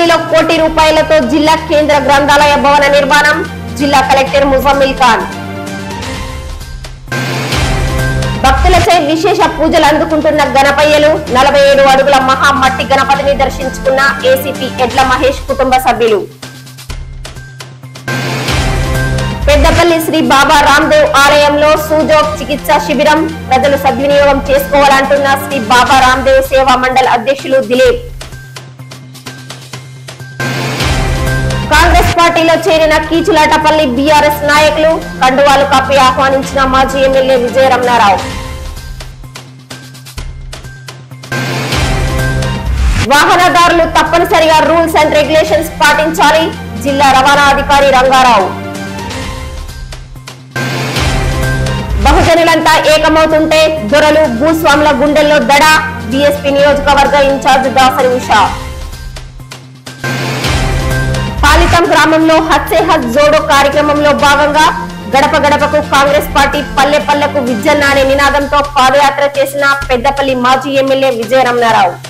పెద్దపల్లిలో కోటి రూపాయలతో జిల్లా కేంద్ర గ్రంథాలయ భవన నిర్మాణం జిల్లా కలెక్టర్ ముజమ్మిల్ ఖాన్ భక్తులచే విశేష పూజలు అందుకుంటున్న గణపయ్యలు నలభై ఏడు అడుగుల మహా మట్టి గణపతిని దర్శించుకున్న ఏసీపీ ఎడ్ల మహేష్ కుటుంబ సభ్యులు పెద్దపల్లి శ్రీ బాబా రామ్దేవ్ ఆలయంలో సూజోగ్ చికిత్స శిబిరం ప్రజలు సద్వినియోగం చేసుకోవాలంటున్న శ్రీ బాబా రామ్దేవ్ సేవా మండల్ అధ్యక్షులు దిలీప్ కాంగ్రెస్ పార్టీలో చేరిన కీచులాటపల్లి బీఆర్ఎస్ నాయకులు కండువాలు కప్పి ఆహ్వానించిన మాజీ ఎమ్మెల్యే విజయ రమణారావు వాహనదారులు తప్పనిసరిగా రూల్స్ అండ్ రెగ్యులేషన్స్ పాటించాలి జిల్లా రవాణా అధికారి రంగారావు బహుజనులంతా ఏకమవుతుంటే దొరలు భూస్వాముల గుండెల్లో దడ బీఎస్పీ నియోజకవర్గ ఇన్ఛార్జ్ దాసరి ఉషా పాలితం గ్రామంలో హత్సే హత్ జోడో కార్యక్రమంలో భాగంగా గడప గడపకు కాంగ్రెస్ పార్టీ పల్లె పల్లెకు విజ్జన్న అనే నినాదంతో పాదయాత్ర చేసిన పెద్దపల్లి మాజీ ఎమ్మెల్యే విజయ రమణారావు